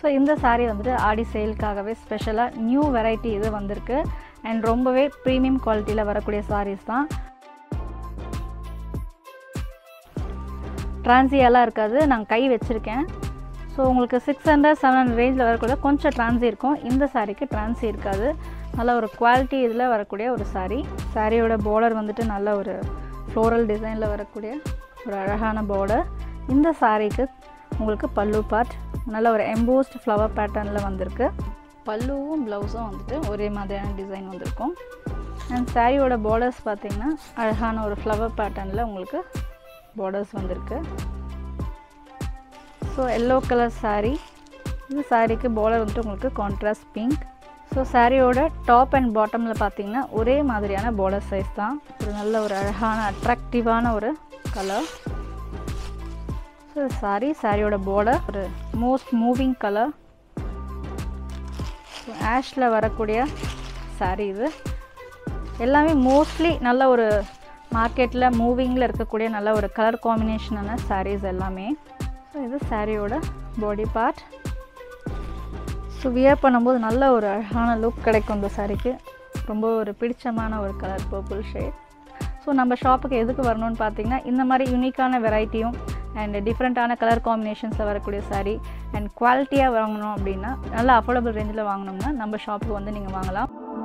so இந்த saree வந்துட்டு ஆடி சேலுக்காகவே ஸ்பெஷலாக நியூ வெரைட்டி இது வந்திருக்கு அண்ட் ரொம்பவே ப்ரீமியம் குவாலிட்டியில் வரக்கூடிய sarees தான் ட்ரான்சியெல்லாம் இருக்காது நான் கை வச்சுருக்கேன் ஸோ உங்களுக்கு சிக்ஸ் ஹண்ட்ரட் செவன் ஹண்ட்ரட் ரேஞ்சில் வரக்கூடிய கொஞ்சம் ட்ரான்சி இருக்கும் இந்த சாரீக்கு ட்ரான்சி இருக்காது நல்ல ஒரு குவாலிட்டி இதில் வரக்கூடிய ஒரு saree சாரியோட border வந்துட்டு நல்ல ஒரு ஃப்ளோரல் டிசைனில் வரக்கூடிய ஒரு அழகான border இந்த சாரீக்கு உங்களுக்கு பல்லு பார்ட் நல்ல ஒரு எம்போஸ்ட் ஃப்ளவர் பேட்டர்னில் வந்திருக்கு பல்லுவும் ப்ளவுஸும் வந்துட்டு ஒரே மாதிரியான டிசைன் வந்திருக்கும் அண்ட் சாரியோட பார்டர்ஸ் பார்த்தீங்கன்னா அழகான ஒரு ஃப்ளவர் பேட்டர்னில் உங்களுக்கு பார்டர்ஸ் வந்திருக்கு ஸோ எல்லோ கலர் saree இந்த சாரீக்கு பார்டர் வந்துட்டு உங்களுக்கு கான்ட்ராஸ்ட் பிங்க் ஸோ சாரியோட டாப் அண்ட் பாட்டமில் பார்த்தீங்கன்னா ஒரே மாதிரியான பார்டர் சைஸ் தான் ஒரு நல்ல ஒரு அழகான அட்ராக்டிவான ஒரு கலர் ஸோ சாரி சாரியோட பார்டர் ஒரு மோஸ்ட் மூவிங் கலர் ஸோ ஆஷில் வரக்கூடிய saree இது எல்லாமே மோஸ்ட்லி நல்ல ஒரு மார்க்கெட்டில் மூவிங்கில் இருக்கக்கூடிய நல்ல ஒரு கலர் காம்பினேஷனான sarees எல்லாமே ஸோ இது சாரியோட பாடி பார்ட் ஸோ வியர் பண்ணும்போது நல்ல ஒரு அழகான லுக் கிடைக்கும் இந்த சாரீக்கு ரொம்ப ஒரு பிடிச்சமான ஒரு கலர் பர்பிள் ஷேட் ஸோ நம்ம ஷாப்புக்கு எதுக்கு வரணும்னு பார்த்தீங்கன்னா இந்த மாதிரி யூனிக்கான வெரைட்டியும் அண்ட் டிஃப்ரெண்ட்டான கலர் காம்பினேஷன்ஸில் வரக்கூடிய saree அண்ட் குவாலிட்டியாக வாங்கணும் அப்படின்னா நல்ல அஃபோர்டபுள் ரேஞ்சில் வாங்கினோம்னா நம்ம ஷாப்புக்கு வந்து நீங்கள் வாங்கலாம்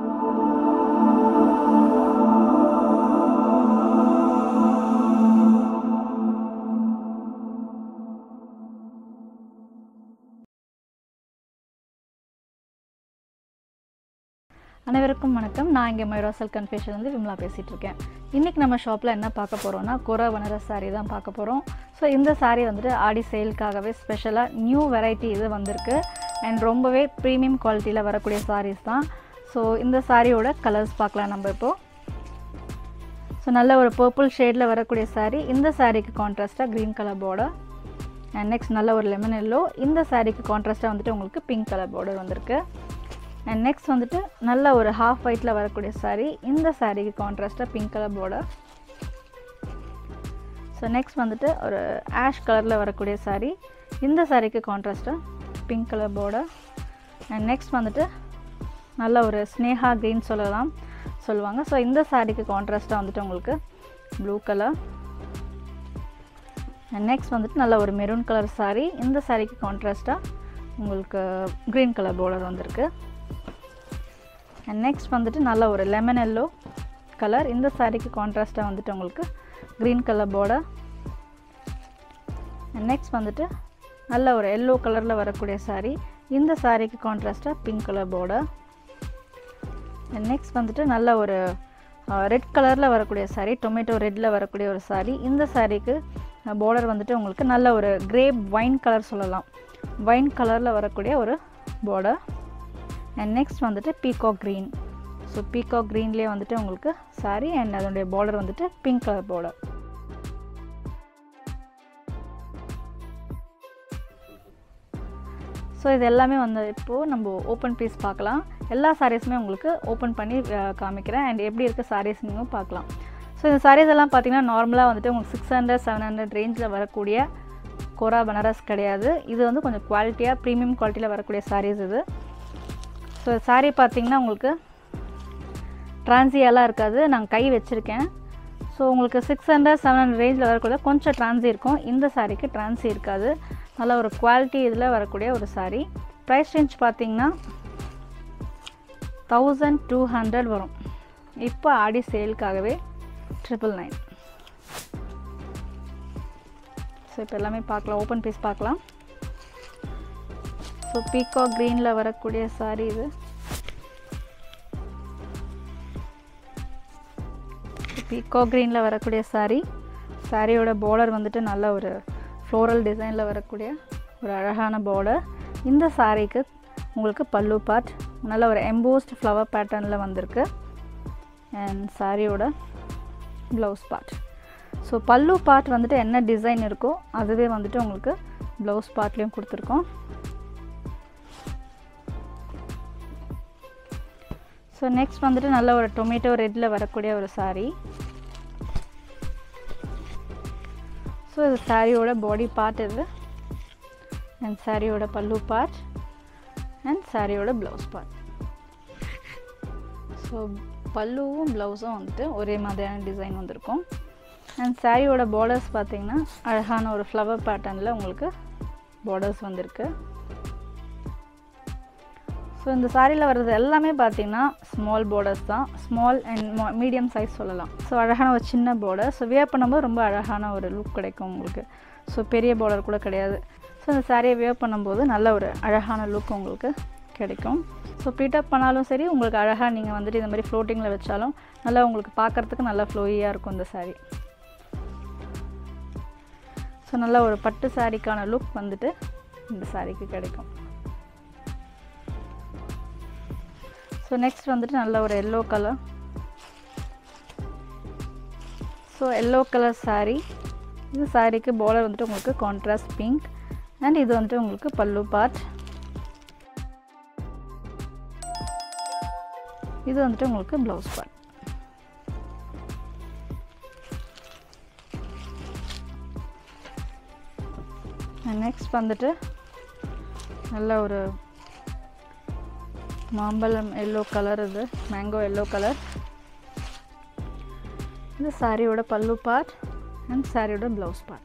அனைவருக்கும் வணக்கம் நான் இங்கே மைரோசல் கன்ஃபேஷன்லேருந்து விமலா பேசிகிட்டு இருக்கேன் இன்றைக்கி நம்ம ஷாப்பில் என்ன பார்க்க போகிறோம்னா குரா பனாரஸ் saree தான் பார்க்க போகிறோம் ஸோ இந்த saree வந்துட்டு ஆடி சேலுக்காகவே ஸ்பெஷலாக நியூ வெரைட்டி இது வந்திருக்கு அண்ட் ரொம்பவே ப்ரீமியம் குவாலிட்டியில் வரக்கூடிய sarees தான் ஸோ இந்த சாரியோட கலர்ஸ் பார்க்கலாம் நம்ம இப்போது ஸோ நல்ல ஒரு பர்பிள் ஷேடில் வரக்கூடிய saree இந்த சாரீக்கு கான்ட்ராஸ்ட்டாக green colour border and next நல்ல ஒரு லெமன் எல்லோ இந்த சாரீக்கு கான்ட்ராஸ்ட்டாக வந்துட்டு உங்களுக்கு பிங்க் கலர் border வந்திருக்கு அண்ட் நெக்ஸ்ட் வந்துட்டு நல்ல ஒரு ஹாஃப் ஒயிட்டில் வரக்கூடிய saree இந்த சாரீக்கு கான்ட்ராஸ்ட்டாக pink colour border so next வந்துட்டு ஒரு ஆஷ் கலரில் வரக்கூடிய saree இந்த சாரீக்கு கான்ட்ராஸ்ட்டாக pink colour border and next வந்துட்டு நல்ல ஒரு ஸ்னேஹா க்ரீன் சொல்லலாம் சொல்லுவாங்க ஸோ இந்த சாரீக்கு கான்ட்ராஸ்ட்டாக வந்துட்டு உங்களுக்கு ப்ளூ கலர் அண்ட் நெக்ஸ்ட் வந்துட்டு நல்ல ஒரு மெரூன் கலர் saree இந்த சாரீக்கு கான்ட்ராஸ்ட்டாக உங்களுக்கு க்ரீன் கலர் border வந்திருக்கு அண்ட் நெக்ஸ்ட் வந்துட்டு நல்ல ஒரு லெமன் எல்லோ கலர் இந்த சாரீக்கு கான்ட்ராஸ்ட்டாக வந்துட்டு உங்களுக்கு green colour border and next வந்துட்டு நல்ல ஒரு எல்லோ கலரில் வரக்கூடிய saree இந்த சாரீக்கு கான்ட்ராஸ்ட்டாக pink colour border and next வந்துட்டு நல்ல ஒரு ரெட் கலரில் வரக்கூடிய saree டொமேட்டோ ரெட்டில் வரக்கூடிய ஒரு saree இந்த சாரீக்கு பார்டர் வந்துட்டு உங்களுக்கு நல்ல ஒரு கிரேப் வைன் கலர் சொல்லலாம் வைன் கலரில் வரக்கூடிய ஒரு பார்டர் அண்ட் நெக்ஸ்ட் வந்துட்டு பீகாக் க்ரீன் ஸோ பீகாக் க்ரீன்லேயே வந்துட்டு உங்களுக்கு saree அண்ட் அதனுடைய பார்டர் வந்துட்டு பிங்க் கலர் பார்டர் ஸோ இது எல்லாமே வந்து இப்போது நம்ம ஓப்பன் பீஸ் பார்க்கலாம் எல்லா சாரீஸுமே உங்களுக்கு ஓப்பன் பண்ணி அஹ், காமிக்கிறேன் அண்ட் எப்படி இருக்க சாரீஸ் நீங்களும் பார்க்கலாம் ஸோ இந்த சாரீஸ் எல்லாம் பார்த்தீங்கன்னா நார்மலாக வந்துட்டு உங்களுக்கு சிக்ஸ் ஹண்ட்ரட் செவன் ஹண்ட்ரட் ரேஞ்சில் வரக்கூடிய கோரா பனாரஸ் கிடையாது இது வந்து கொஞ்சம் குவாலிட்டியாக ப்ரீமியம் குவாலிட்டியில் வரக்கூடிய சாரீஸ் இது ஸோ saree பார்த்தீங்கன்னா உங்களுக்கு ட்ரான்சியெல்லாம் இருக்காது நான் கை வச்சுருக்கேன் ஸோ உங்களுக்கு சிக்ஸ் ஹண்ட்ரட் செவன் ஹண்ட்ரட் ரேஞ்சில் வரக்கூடிய கொஞ்சம் ட்ரான்சி இருக்கும் இந்த சாரீக்கு ட்ரான்சி இருக்காது நல்ல ஒரு குவாலிட்டி இதில் வரக்கூடிய ஒரு saree ப்ரைஸ் ரேஞ்ச் பார்த்தீங்கன்னா தௌசண்ட் டூ ஹண்ட்ரட் வரும் இப்போ ஆடி சேலுக்காகவே ட்ரிபிள் நைன் ஸோ இப்போ எல்லாமே பார்க்கலாம் ஓப்பன் பீஸ் பார்க்கலாம் ஸோ பீகா க்ரீனில் வரக்கூடிய saree இது பீகா க்ரீனில் வரக்கூடிய saree சாரியோட border வந்துட்டு நல்ல ஒரு ஃப்ளோரல் டிசைனில் வரக்கூடிய ஒரு அழகான border இந்த சாரீக்கு உங்களுக்கு பல்லு பார்ட் நல்ல ஒரு எம்போஸ்ட் ஃப்ளவர் பேட்டர்னில் வந்திருக்கு அண்ட் சாரியோட blouse part so pallu part வந்துட்டு என்ன டிசைன் இருக்கோ அதுவே வந்துட்டு உங்களுக்கு ப்ளவுஸ் பார்ட்லேயும் கொடுத்துருக்கோம் ஸோ நெக்ஸ்ட் வந்துட்டு நல்ல ஒரு டொமேட்டோ ரெட்டில் வரக்கூடிய ஒரு saree ஸோ இது சாரியோட பாடி பார்ட் இது அண்ட் சாரியோட பல்லு பார்ட் அண்ட் சாரியோட ப்ளவுஸ் பார்ட் ஸோ பல்லுவும் ப்ளவுஸும் வந்துட்டு ஒரே மாதிரியான டிசைன் வந்திருக்கும் அண்ட் சாரியோட பார்டர்ஸ் பார்த்தீங்கன்னா அழகான ஒரு ஃப்ளவர் பேட்டர்னில் உங்களுக்கு பார்டர்ஸ் வந்திருக்கு ஸோ இந்த சாரியில் வர்றது எல்லாமே பார்த்தீங்கன்னா ஸ்மால் பார்டர்ஸ் தான் ஸ்மால் அண்ட் மீடியம் சைஸ் சொல்லலாம் ஸோ அழகான ஒரு சின்ன பார்டர் ஸோ வியர் பண்ணும்போது ரொம்ப அழகான ஒரு லுக் கிடைக்கும் உங்களுக்கு ஸோ பெரிய பார்டர் கூட கிடையாது ஸோ இந்த சாரியை வியர் பண்ணும்போது நல்ல ஒரு அழகான லுக் உங்களுக்கு கிடைக்கும் ஸோ ப்ரீட்டப் பண்ணாலும் சரி உங்களுக்கு அழகாக நீங்கள் வந்துட்டு இந்த மாதிரி ஃப்ளோட்டிங்கில் வச்சாலும் நல்லா உங்களுக்கு பார்க்குறதுக்கு நல்லா ஃப்ளோயியாக இருக்கும் இந்த சாரீ ஸோ நல்ல ஒரு பட்டு சாரிக்கான லுக் வந்துட்டு இந்த சாரிக்கு கிடைக்கும் ஸோ நெக்ஸ்ட் வந்துட்டு நல்ல ஒரு yellow colour so yellow colour sari இது சாரீக்கு பார்டர் வந்துட்டு உங்களுக்கு கான்ட்ராஸ்ட் பிங்க் அண்ட் இது வந்துட்டு உங்களுக்கு பல்லு பார்ட் இது வந்துட்டு உங்களுக்கு ப்ளவுஸ் பார்ட் நெக்ஸ்ட் வந்துட்டு நல்ல ஒரு மாம்பழம் எல்லோ கலர் இது மேங்கோ எல்லோ கலர் இது சாரியோட பல்லு பார்ட் அண்ட் சாரியோட ப்ளவுஸ் பார்ட்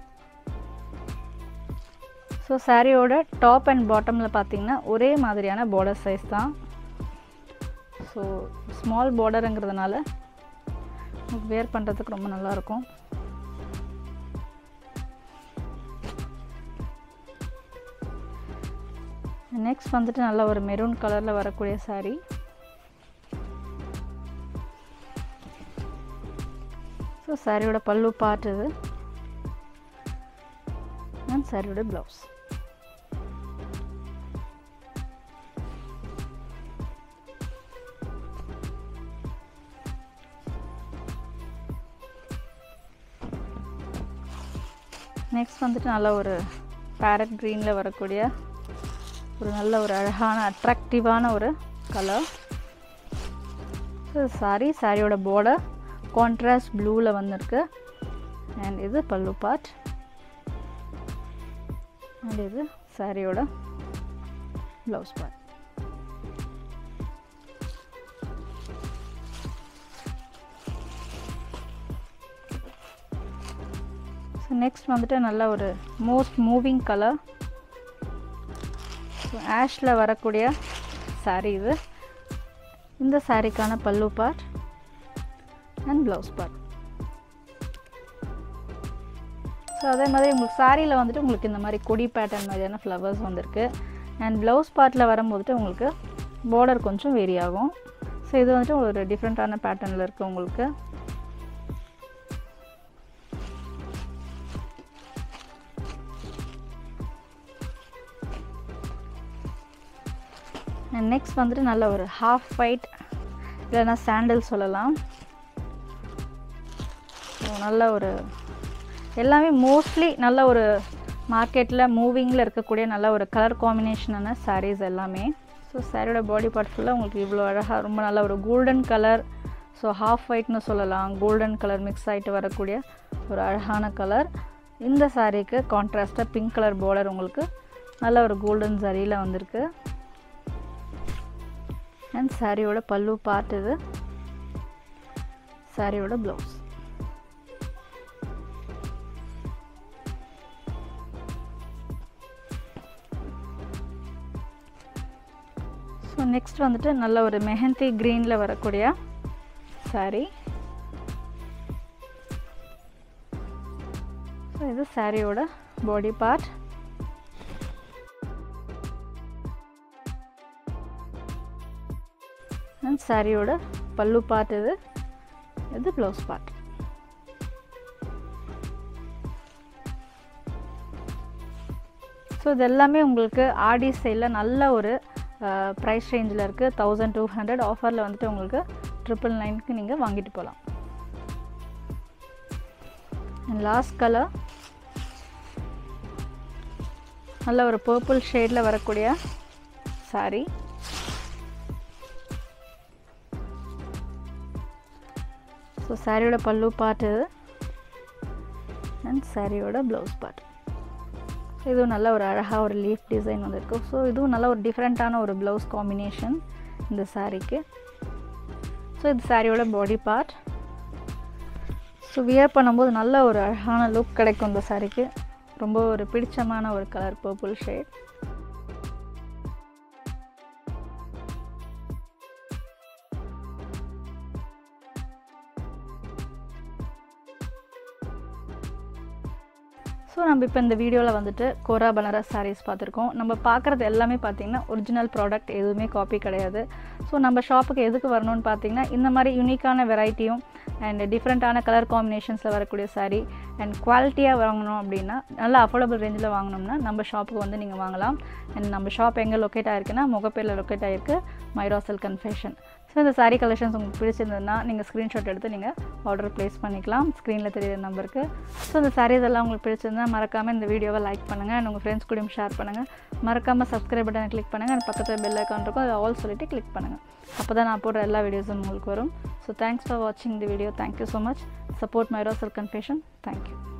ஸோ சாரியோட டாப் அண்ட் பாட்டமில் பார்த்தீங்கன்னா ஒரே மாதிரியான பார்டர் சைஸ் தான் ஸோ ஸ்மால் பார்டருங்கிறதுனால வேர் பண்ணுறதுக்கு ரொம்ப நல்லாயிருக்கும் நெக்ஸ்ட் வந்துட்டு நல்ல ஒரு மெரூன் கலரில் வரக்கூடிய சாரீ ஸோ சாரியோட பல்லு பார்ட் இது அண்ட் சாரியோட ப்ளவுஸ் நெக்ஸ்ட் வந்துட்டு நல்ல ஒரு பேரட் க்ரீனில் வரக்கூடிய ஒரு நல்ல ஒரு அழகான அட்ராக்டிவான ஒரு கலர் ஸோ சாரி சாரியோட பார்டர் கான்ட்ராஸ்ட் ப்ளூவில் வந்திருக்கு அண்ட் இது பல்லு பார்ட் அண்ட் இது சாரியோட ப்ளவுஸ் பார்ட் ஸோ நெக்ஸ்ட் வந்துட்டு நல்ல ஒரு மோஸ்ட் மூவிங் கலர் ஸோ ஆஷில் வரக்கூடிய சாரீ இது இந்த சாரீக்கான பல்லு part and blouse part so அதே மாதிரி உங்களுக்கு சாரியில் வந்துட்டு உங்களுக்கு இந்த மாதிரி கொடி பேட்டர்ன் மாதிரியான ஃப்ளவர்ஸ் வந்திருக்கு அண்ட் ப்ளவுஸ் பார்ட்டில் வரும்போதுட்டு உங்களுக்கு பார்டர் கொஞ்சம் வேரி ஆகும் ஸோ இது வந்துட்டு ஒரு டிஃப்ரெண்ட்டான பேட்டர்னில் இருக்குது உங்களுக்கு அண்ட் நெக்ஸ்ட் வந்துட்டு நல்ல ஒரு ஹாஃப் ஒயிட் இல்லைன்னா சாண்டல் சொல்லலாம் ஸோ நல்ல ஒரு எல்லாமே மோஸ்ட்லி நல்ல ஒரு மார்க்கெட்டில் மூவிங்கில் இருக்கக்கூடிய நல்ல ஒரு கலர் காம்பினேஷனான சாரீஸ் எல்லாமே ஸோ சாரியோட பாடி பார்ட் ஃபுல்லாக உங்களுக்கு இவ்வளோ அழகாக ரொம்ப நல்ல ஒரு கோல்டன் கலர் ஸோ ஹாஃப் ஒயிட்னு சொல்லலாம் கோல்டன் கலர் மிக்ஸ் ஆகிட்டு வரக்கூடிய ஒரு அழகான கலர் இந்த சாரீக்கு கான்ட்ராஸ்ட்டாக பிங்க் கலர் பார்டர் உங்களுக்கு நல்ல ஒரு கோல்டன் சரியில் வந்திருக்கு அண்ட் சாரியோட பல்லு பார்ட் இது சாரியோட ப்ளவுஸ் ஸோ நெக்ஸ்ட் வந்துட்டு நல்ல ஒரு மெஹந்தி க்ரீனில் வரக்கூடிய சாரி ஸோ இது சாரியோட பாடி பார்ட் அண்ட் சாரியோட பல்லு பார்ட் இது இது ப்ளவுஸ் பார்ட் ஸோ இது எல்லாமே உங்களுக்கு ஆடி சைடில் நல்ல ஒரு ப்ரைஸ் ரேஞ்சில் இருக்குது தௌசண்ட் டூ ஹண்ட்ரட் ஆஃபரில் வந்துட்டு உங்களுக்கு ட்ரிபிள் நைனுக்கு நீங்கள் வாங்கிட்டு போகலாம் அண்ட் லாஸ்ட் கலர் நல்ல ஒரு பர்பிள் ஷேடில் வரக்கூடிய சாரீ ஸோ சாரியோட பல்லு பார்ட் இது அண்ட் சாரியோட ப்ளவுஸ் பார்ட் ஸோ இதுவும் நல்ல ஒரு அழகாக ஒரு லீஃப் டிசைன் வந்திருக்கு ஸோ இதுவும் நல்ல ஒரு டிஃப்ரெண்ட்டான ஒரு ப்ளவுஸ் காம்பினேஷன் இந்த சாரீக்கு ஸோ இது சாரியோட பாடி பார்ட் ஸோ வியர் பண்ணும்போது நல்ல ஒரு அழகான லுக் கிடைக்கும் இந்த சாரீக்கு ரொம்ப ஒரு பிடிச்சமான ஒரு கலர் பர்பிள் ஷேட் ஸோ நம்ம இப்போ இந்த வீடியோவில் வந்துட்டு கோரா பனாரஸ் சாரீஸ் பார்த்துருக்கோம் நம்ம பார்க்குறது எல்லாமே பார்த்திங்கன்னா ஒரிஜினல் ப்ராடக்ட் எதுவுமே காப்பி கிடையாது ஸோ நம்ம ஷாப்புக்கு எதுக்கு வரணும்னு பார்த்தீங்கன்னா இந்த மாதிரி யூனிக்கான வெரைட்டியும் அண்ட் டிஃப்ரெண்ட்டான கலர் காம்பினேஷன்ஸில் வரக்கூடிய சாரீ அண்ட் குவாலிட்டியாக வாங்கணும் அப்படின்னா நல்ல அஃபோர்டபுள் ரேஞ்சில் வாங்கணும்னா நம்ம ஷாப்புக்கு வந்து நீங்கள் வாங்கலாம் அண்ட் நம்ம ஷாப் எங்கே லொக்கேட் ஆகிருக்குன்னா முகப்பேரில் லொக்கேட் ஆகிருக்கு மைராசல் கன்ஃபெஷன் ஸோ இந்த சாரீ கலெக்ஷன்ஸ் உங்களுக்கு பிடிச்சிருந்ததுன்னா நீங்கள் ஸ்க்ரீன்ஷாட் எடுத்து நீங்கள் ஆர்டர் ப்ளேஸ் பண்ணிக்கலாம் ஸ்க்ரீனில் தெரியுற நம்பருக்கு ஸோ இந்த சாரீஸ் எல்லாம் உங்களுக்கு பிடிச்சிருந்தா மறக்காமல் இந்த வீடியோவை லைக் பண்ணுங்கள் அண்ட் உங்கள் ஃப்ரெண்ட்ஸ் கூடயும் ஷேர் பண்ணுங்கள் மறக்காமல் சப்ஸ்கிரைப் பட்டனை கிளிக் பண்ணுங்கள் அண்ட் பக்கத்தில் பெல் ஐக்கான் இருக்கும் அதை ஆல் சொல்லிட்டு கிளிக் பண்ணுங்கள் அப்போ தான் நான் போடுற எல்லா வீடியோஸும் உங்களுக்கு வரும் ஸோ தேங்க்ஸ் ஃபார் வாட்சிங் the video thank you so much support மைரோசல் கன்ஃபெஷன் தேங்க்யூ